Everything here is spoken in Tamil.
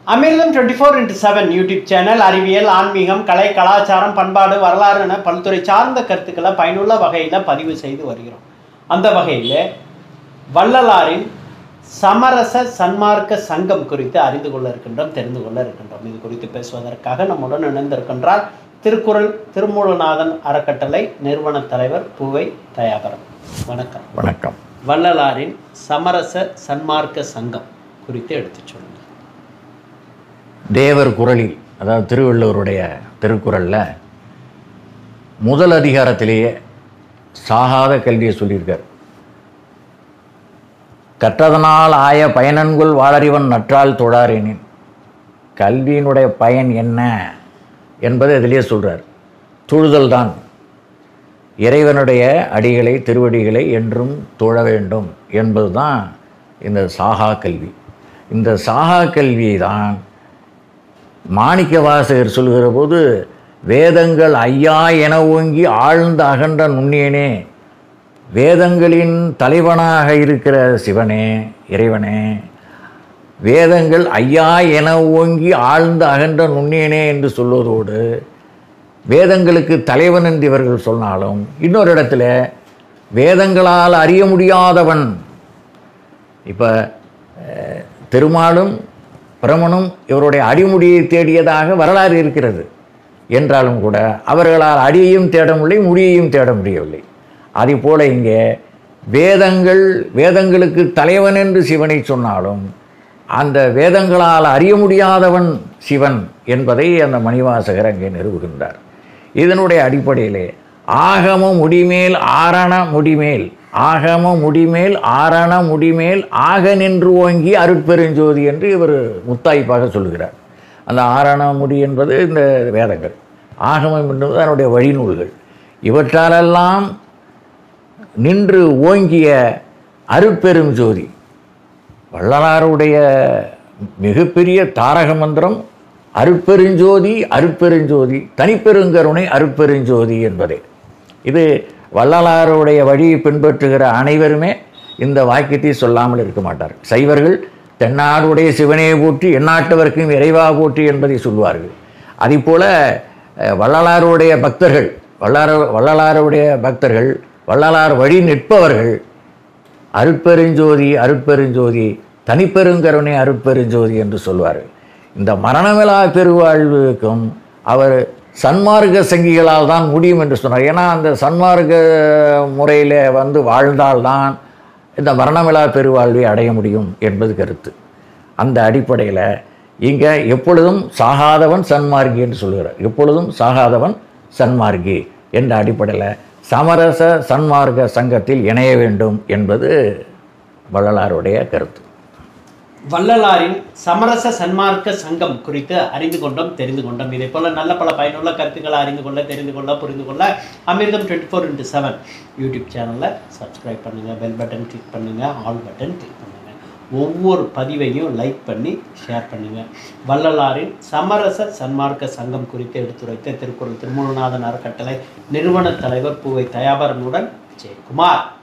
அமிர்தம் twenty four into seven YouTube channel அறிவியல் ஆன்மீகம் கலை கலாச்சாரம் பண்பாடு வரலாறு என பல்துறை சார்ந்த கருத்துக்களை பயனுள்ள வகையில் பதிவு செய்து வருகிறோம் அந்த வகையில் வள்ளலாரின் சமரச சன்மார்க்க சங்கம் குறித்து அறிந்து கொள்ள இருக்கின்றோம் தெரிந்து கொள்ள இருக்கின்றோம் இது குறித்து பேசுவதற்காக நம்முடன் இணைந்திருக்கின்றார் திருக்குறள் திருமூலநாதன் அறக்கட்டளை நிறுவன தலைவர் பூவை தயாபரம் வணக்கம் வணக்கம் வள்ளலாரின் சமரச சன்மார்க்க சங்கம் குறித்து எடுத்துச் சொல்லுங்கள் தேவர் குரலில் அதாவது திருவள்ளுவருடைய திருக்குறளில் முதல் அதிகாரத்திலேயே சாகாத கல்வியை சொல்லியிருக்கார் கற்றதனால் ஆய பயனன்குள் வாழறிவன் நற்றால் தொழாரேனின் கல்வியினுடைய பயன் என்ன என்பதை இதிலேயே சொல்கிறார் தொழுதல் தான் இறைவனுடைய அடிகளை திருவடிகளை என்றும் தொழ வேண்டும் என்பது தான் இந்த சாகா கல்வி இந்த சாகா கல்வியை தான் மாணிக்க வாசகர் சொல்கிற போது வேதங்கள் ஐயா என ஓங்கி ஆழ்ந்த அகன்ற நுண்ணியனே வேதங்களின் தலைவனாக இருக்கிற சிவனே இறைவனே வேதங்கள் ஐயா என ஓங்கி ஆழ்ந்த அகன்ற நுண்ணியனே என்று சொல்வதோடு வேதங்களுக்கு தலைவன் என்று இவர்கள் சொன்னாலும் இன்னொரு இடத்துல வேதங்களால் அறிய முடியாதவன் இப்போ திருமாலும் பிரமனும் இவருடைய அடிமுடியை தேடியதாக வரலாறு இருக்கிறது என்றாலும் கூட அவர்களால் அடியையும் தேட முடியலை முடியையும் தேட முடியவில்லை அதே போல இங்கே வேதங்கள் வேதங்களுக்கு தலைவன் என்று சிவனை சொன்னாலும் அந்த வேதங்களால் அறிய முடியாதவன் சிவன் என்பதை அந்த மணிவாசகர் அங்கே நிறுவுகின்றார் இதனுடைய அடிப்படையிலே ஆகம முடிமேல் ஆரண முடிமேல் ஆகம முடிமேல் ஆரண முடிமேல் ஆக நின்று ஓங்கி அருட்பெருஞ்சோதி என்று இவர் முத்தாய்ப்பாக சொல்லுகிறார் அந்த ஆரண முடி என்பது இந்த வேதங்கள் ஆகமம் என்பது அதனுடைய வழிநூல்கள் இவற்றாலெல்லாம் நின்று ஓங்கிய அருட்பெரும் ஜோதி வள்ளலாருடைய மிகப்பெரிய தாரக மந்திரம் அருட்பெருஞ்சோதி அருட்பெருஞ்சோதி தனிப்பெருங்கருணை அருட்பெருஞ்சோதி என்பதே இது வள்ளலாருடைய வழியை பின்பற்றுகிற அனைவருமே இந்த வாக்கியத்தை சொல்லாமல் இருக்க மாட்டார் சைவர்கள் தென்னாடுடைய சிவனே போற்றி எந்நாட்டவர்க்கும் இறைவா போற்றி என்பதை சொல்வார்கள் அதேபோல வள்ளலாருடைய பக்தர்கள் வள்ளலார் வள்ளலாருடைய பக்தர்கள் வள்ளலார் வழி நிற்பவர்கள் அருட்பெருஞ்சோதி அருட்பெருஞ்சோதி தனிப்பெருங்கருணை அருட்பெருஞ்சோதி என்று சொல்வார்கள் இந்த மரணமிலா பெருவாழ்வுக்கும் அவர் சன்மார்க்க சங்கிகளால் தான் முடியும் என்று சொன்னார் ஏன்னா அந்த சன்மார்க்க முறையில் வந்து வாழ்ந்தால்தான் இந்த மரணமிலா பெருவாழ்வை அடைய முடியும் என்பது கருத்து அந்த அடிப்படையில் இங்கே எப்பொழுதும் சாகாதவன் சன்மார்க்கி என்று சொல்கிறார் எப்பொழுதும் சாகாதவன் சன்மார்க்கி என்ற அடிப்படையில் சமரச சன்மார்க்க சங்கத்தில் இணைய வேண்டும் என்பது வள்ளலாருடைய கருத்து வள்ளலாரின் சமரச சன்மார்க்க சங்கம் குறித்து அறிந்து கொண்டோம் தெரிந்து கொண்டோம் இதே போல நல்ல பல பயனுள்ள கருத்துக்களை அறிந்து கொள்ள தெரிந்து கொள்ள புரிந்து கொள்ள Amirtham twenty four into seven YouTube சேனலில் சப்ஸ்கிரைப் பண்ணுங்கள் பெல் பட்டன் கிளிக் பண்ணுங்கள் ஆல் பட்டன் கிளிக் பண்ணுங்கள் ஒவ்வொரு பதிவையும் லைக் பண்ணி ஷேர் பண்ணுங்கள் வள்ளலாரின் சமரச சன்மார்க்க சங்கம் குறித்து எடுத்துரைத்த திருக்குறள் திருமூலநாதன் அறக்கட்டளை நிறுவன தலைவர் பூவை தயாபரனுடன் ஜெயக்குமார்